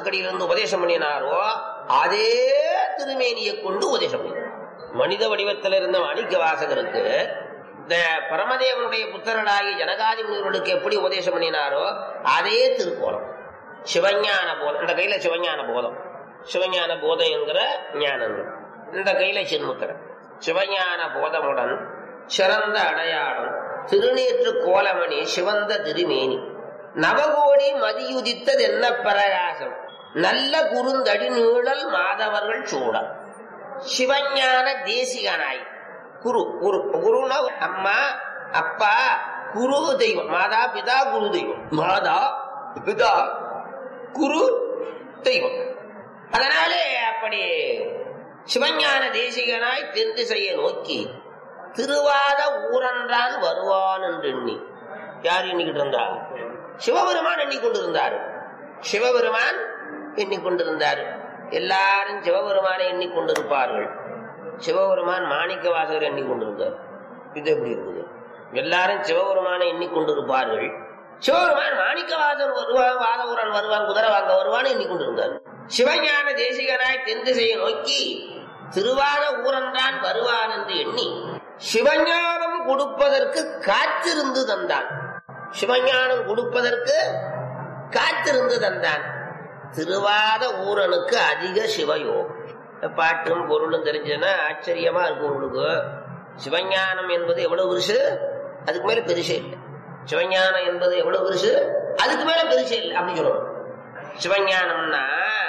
பாதத்துக்கடியிலிருந்து உபதேசம் பண்ணினாரோ அதே திருமேனியை கொண்டு உபதேசம் பண்ணினார் மனித வடிவத்தில் இருந்த மாணிக்க வாசகருக்கு இந்த பரமதேவனுடைய புத்திரனாகிய ஜனகாதி முனிவர்களுக்கு எப்படி உபதேசம் பண்ணினாரோ அதே திருக்கோலம் சிவஞான போதம் இந்த கையில சிவஞான போதம் சிவஞான போதம் என்கிற ஞானங்கள் இந்த கையில சின்முத்திரன் சிவஞான போதமுடன் சிறந்த அடையாளம் திருநீற்று கோலமணி சிவந்த திருமேனி நவகோடி மதியுதித்தது என்ன பிரகாசம் நல்ல குறுந்தடி நீழல் மாதவர்கள் சூட சிவஞான தேசிகனாய் குரு குரு குருனா அம்மா அப்பா குரு தெய்வம் மாதா பிதா குரு தெய்வம் மாதா பிதா குரு தெய்வம் அதனாலே அப்படி சிவஞான தேசிகனாய் தென் திசையை நோக்கி திருவாத ஊரன்றான் வருவான் என்று எண்ணி யார் எண்ணிக்கிட்டு இருந்தா சிவபெருமான் எண்ணிக்கொண்டிருந்தார் சிவபெருமான் எண்ணிக்கொண்டிருந்தார் எல்லாரும் சிவபெருமானை எண்ணிக்கொண்டிருப்பார்கள் சிவபெருமான் மாணிக்க வாசகர் எண்ணிக்கொண்டிருந்தார் இது எப்படி இருக்குது எல்லாரும் சிவபெருமானை எண்ணிக்கொண்டிருப்பார்கள் சிவபெருமான் மாணிக்க வாசகர் வருவான் வாதவூரன் வருவான் குதிரை வாங்க வருவான் எண்ணிக்கொண்டிருந்தார் சிவஞான தேசிகனாய் தென் திசையை நோக்கி திருவான ஊரன்றான் வருவான் என்று எண்ணி சிவஞானம் கொடுப்பதற்கு காத்திருந்து தந்தான் சிவஞானம் கொடுப்பதற்கு காத்திருந்து தந்தான் திருவாத ஊரனுக்கு அதிக சிவயோகம் பாட்டும் பொருளும் தெரிஞ்சதுன்னா ஆச்சரியமா இருக்கும் உங்களுக்கு சிவஞானம் என்பது எவ்வளவு பெருசு அதுக்கு மேல பெருசே இல்லை சிவஞானம் என்பது எவ்வளவு பெருசு அதுக்கு மேல பெருசே இல்லை அப்படி சொல்லணும் சிவஞானம்னா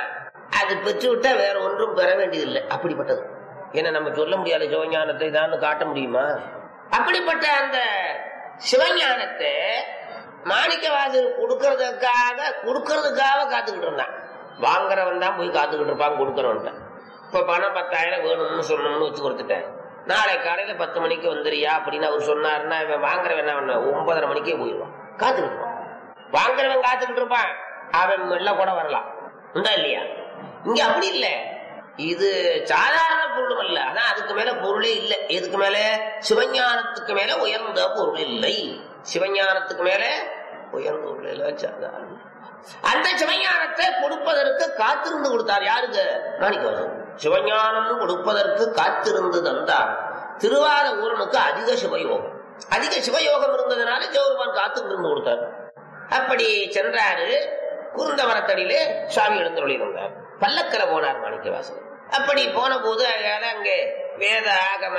அது பெற்று விட்டா வேற ஒன்றும் பெற வேண்டியதில்லை அப்படிப்பட்டது ஏன்னா நம்ம சொல்ல முடியாத சிவஞானத்தை தான் காட்ட முடியுமா அப்படிப்பட்ட அந்த சிவஞானத்தை மாணிக்கவாசகர் கொடுக்கறதுக்காக கொடுக்கறதுக்காக காத்துக்கிட்டு இருந்தான் வாங்குறவன் தான் போய் காத்துக்கிட்டு இருப்பான் கொடுக்கறவன் இப்ப பணம் பத்தாயிரம் வேணும்னு சொல்லணும்னு வச்சு கொடுத்துட்டேன் நாளை காலையில பத்து மணிக்கு வந்துறியா அப்படின்னு அவர் சொன்னாருன்னா இவன் வாங்குறவன் என்ன பண்ண ஒன்பதரை மணிக்கே போயிடுவான் காத்துக்கிட்டு இருப்பான் வாங்குறவன் காத்துக்கிட்டு இருப்பான் அவன் மெல்ல கூட வரலாம் உண்டா இல்லையா இங்க அப்படி இல்ல இது சாதாரண பொருளும் அல்ல ஆனா அதுக்கு மேல பொருளே இல்லை எதுக்கு மேல சிவஞானத்துக்கு மேல உயர்ந்த பொருள் இல்லை சிவஞானத்துக்கு மேல உயர்ந்த பொருள் இல்லை சாதாரண அந்த சிவஞானத்தை கொடுப்பதற்கு காத்திருந்து கொடுத்தார் யாருக்கு மாணிக்கவாசன் சிவஞானம் கொடுப்பதற்கு காத்திருந்து தந்தார் திருவாத ஊரனுக்கு அதிக சிவயோகம் அதிக சிவயோகம் இருந்ததுனால சிவபெருமான் காத்திருந்து கொடுத்தார் அப்படி சென்றாரு குருந்த மரத்தடியிலே சுவாமி எழுந்தருளி இருந்தார் பல்லக்கில போனார் மாணிக்கவாசகர் அப்படி போன போது அதால அங்கே வேத ஆகம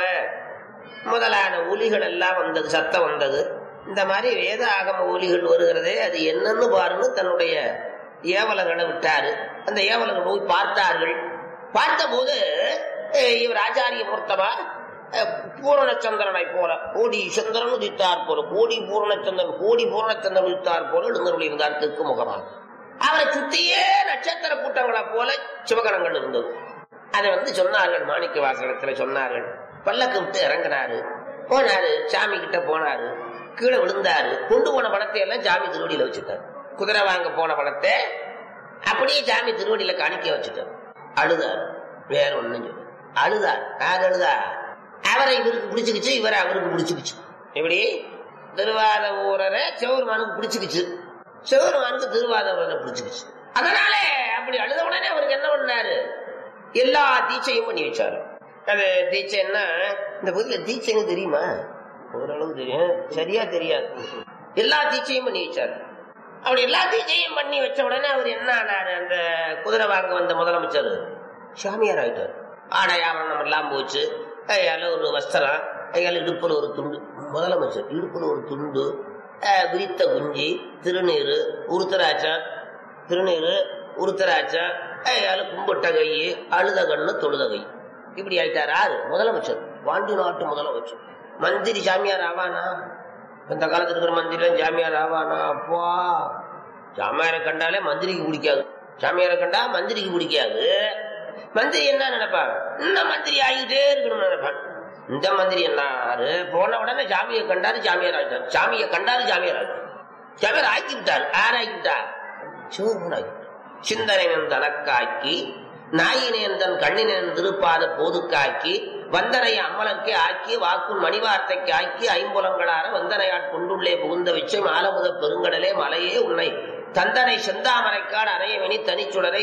முதலான ஒலிகள் எல்லாம் வந்தது சத்தம் வந்தது இந்த மாதிரி வேத ஆகம ஒலிகள் வருகிறதே அது என்னன்னு பாருன்னு தன்னுடைய ஏவலர்களை விட்டாரு அந்த ஏவலர்கள் போய் பார்த்தார்கள் பார்த்தபோது அஹ், இவர் ஆச்சாரிய மூர்த்தமா அஹ், பூரணச்சந்திரனை போல கோடி சந்திரன் உதித்தார் போல கோடி பூரணச்சந்திரன் கோடி பூரணச்சந்திரன் உதித்தார் போல எழுந்தருள் இருந்தார் தெற்கு முகமாக அவரை சுத்தியே நட்சத்திர கூட்டங்களை போல சிவகணங்கள் இருந்தது அதை வந்து சொன்னார்கள் மாணிக்க வாசகத்துல சொன்னார்கள் பல்லக்கு விட்டு இறங்கினாரு போனாரு சாமி கிட்ட போனாரு கீழே விழுந்தாரு கொண்டு போன பணத்தை எல்லாம் சாமி திருவடியில வச்சுட்டாரு குதிரை வாங்க போன பணத்தை அப்படியே சாமி திருவடியில காணிக்க வச்சுட்டாரு அழுதாரு வேற ஒண்ணும் சொல்லு அழுதார் யார் அழுதா அவரை இவருக்கு பிடிச்சுக்கிச்சு இவரை அவருக்கு பிடிச்சுக்கிச்சு எப்படி திருவாத ஊரரை சிவபெருமானுக்கு பிடிச்சுக்கிச்சு சிவபெருமானுக்கு திருவாத ஊரரை பிடிச்சுக்கிச்சு அதனால அப்படி அழுத உடனே அவருக்கு என்ன பண்ணாரு எல்லா தீட்சையும் பண்ணி வச்சாரு அது தீட்சை என்ன இந்த பகுதியில தீட்சைன்னு தெரியுமா ஓரளவு தெரியும் சரியா தெரியாது எல்லா தீட்சையும் பண்ணி வச்சாரு அப்படி எல்லா தீட்சையும் பண்ணி வச்ச உடனே அவர் என்ன ஆனாரு அந்த குதிரை வாங்க வந்த முதலமைச்சர் சாமியார் ஆயிட்டார் ஆடை ஆவரணம் எல்லாம் போச்சு கையால ஒரு வஸ்திரம் கையால இடுப்புல ஒரு துண்டு முதலமைச்சர் இடுப்புல ஒரு துண்டு அஹ், விரித்த குஞ்சி திருநீரு உருத்தராட்சம் திருநீரு உருத்தராட்சம் கையால கும்பிட்ட கை அழுத கண்ணு தொழுத கை இப்படி ஆயிட்டார் யாரு முதலமைச்சர் பாண்டி நாட்டு முதலமைச்சர் மந்திரி சாமியார் ஆவானா இந்த காலத்துல இருக்கிற மந்திரிலாம் ஜாமியார் ஆவானா அப்பா ஜாமியாரை கண்டாலே மந்திரிக்கு பிடிக்காது சாமியாரை கண்டா மந்திரிக்கு பிடிக்காது மந்திரி என்ன நினைப்பான் இன்னும் மந்திரி ஆகிட்டே இருக்கணும்னு நினைப்பான் இந்த மந்திரி என்னாரு போன உடனே சாமியை கண்டாரு ஜாமியார் ஆகிட்டார் சாமியை கண்டாரு ஜாமியார் ஆகிட்டார் ஜாமியார் ஆக்கி விட்டார் யார் ஆக்கி விட்டார் சிவபெருமான் ஆக்கி விட்டார். சிந்தனையின் தனக்காக்கி நாயினேன் தன் கண்ணினேன் திருப்பாத போதுக்காக்கி வந்தனை அம்மலಕ್ಕೆ ஆக்கி வாக்குன் மணிவார்த்தைக்கு ஆக்கி ஐம்புலங்களார வந்தனையாட் கொண்டுள்ளே புகுந்த விச்சை மாலமுத பெருங்கடலே மலையே உன்னை தந்தனை செந்தாமரைக்காடு அணையவெனி தனிச்சுடரை